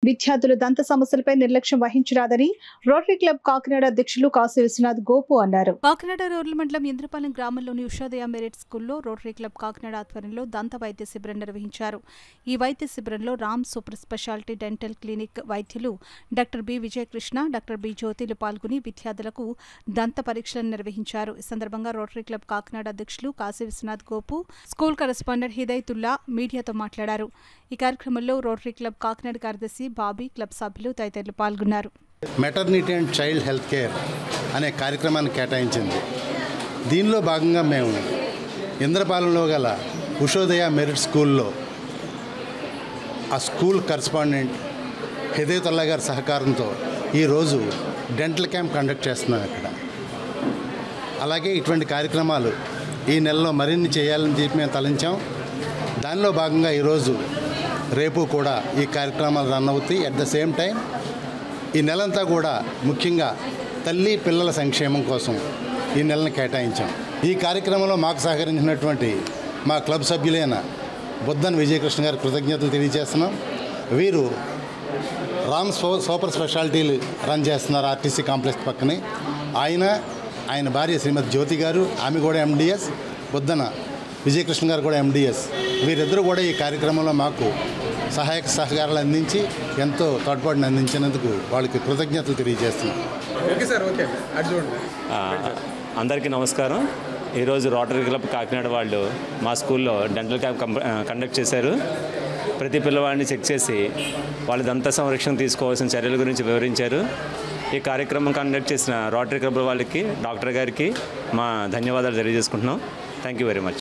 విద్యార్థుల దంత సమస్యలపై నిర్లక్ష్యం వహించరాదని రోటరీ క్లబ్ కాకినాడ అధ్యక్షులు కాశీ విశ్వనాథ్ గోపు అన్నారు కాకినాడ రూరల్ మండలం ఇంద్రపాలెం గ్రామంలోని ఉషోదయ మెరిట్ స్కూల్లో రోటరీ క్లబ్ కాకినాడ ఆధ్వర్యంలో దంత వైద్య శిబిరం నిర్వహించారు ఈ వైద్య శిబిరంలో Ram super speciality dental clinic వైద్యులు doctor B Vijayakrishna doctor B జ్యోతిలు పాల్గొని విద్యార్థులకు దంత పరీక్షలను నిర్వహించారు ఈ సందర్భంగా రోటరీ క్లబ్ కాకినాడ అధ్యక్షులు కాశీ విశ్వనాథ్ గోపు స్కూల్ కరెస్పాండెంట్ హిదైతుల్లా మీడియాతో మాట్లాడారు ఈ కార్యక్రమంలో రోటరీ క్లబ్ కాకినాడ కార్యదర్శి బాబీ క్లబ్ సభ్యులు తదితరులు పాల్గొన్నారు maternity and child health care అనే కార్యక్రమాన్ని కేటాయించింది దీనిలో భాగంగా మేము ఇంద్రపాలెంలో గల ఉషోదయ మెరిట్ స్కూల్లో ఆ స్కూల్ కరస్పాండెంట్ హిదయతుల్లా గారి సహకారంతో ఈరోజు డెంటల్ క్యాంప్ కండక్ట్ చేస్తున్నాం ఇక్కడ అలాగే ఇటువంటి కార్యక్రమాలు ఈ నెలలో మరిన్ని చేయాలని చెప్పి మేము తలంచాం దానిలో భాగంగా ఈరోజు రేపు కూడా ఈ కార్యక్రమాలు రన్ అవుతాయి అట్ ద సేమ్ టైం ఈ నెలంతా కూడా ముఖ్యంగా తల్లి పిల్లల సంక్షేమం కోసం ఈ నెలను కేటాయించాం ఈ కార్యక్రమంలో మాకు సహకరించినటువంటి మా క్లబ్ సభ్యులైన బుద్ధన్ విజయకృష్ణ గారి కృతజ్ఞతలు తెలియజేస్తున్నాం వీరు రామ్ సో సూపర్ స్పెషాలిటీలు రన్ చేస్తున్నారు ఆర్టీసీ కాంప్లెక్స్ పక్కనే ఆయన ఆయన భార్య శ్రీమతి జ్యోతి గారు ఆమె కూడా ఎండిఎస్ బుద్ధన విజయకృష్ణ గారు కూడా ఎండిఎస్ వీరిద్దరూ కూడా ఈ కార్యక్రమంలో మాకు సహాయక సహకారాలు అందించి ఎంతో తోడ్పాటును అందించినందుకు వాళ్ళకి కృతజ్ఞతలు తెలియజేస్తున్నాం ఓకే సార్ ఓకే అటు చూడండి ఆ, అందరికీ నమస్కారం ఈరోజు రోటరీ క్లబ్ కాకినాడ వాళ్ళు మా స్కూల్లో డెంటల్ క్యాంప్ కంప- ఆ, కండక్ట్ చేశారు ప్రతి పిల్లవాడిని చెక్ చేసి వాళ్ళ దంత సంరక్షణ తీసుకోవాల్సిన చర్యల గురించి వివరించారు ఈ కార్యక్రమం కండక్ట్ చేసిన రోటరీ క్లబ్ వాళ్ళకి డాక్టర్ గారికి మా ధన్యవాదాలు తెలియజేసుకుంటున్నాం థ్యాంక్ యూ వెరీ మచ్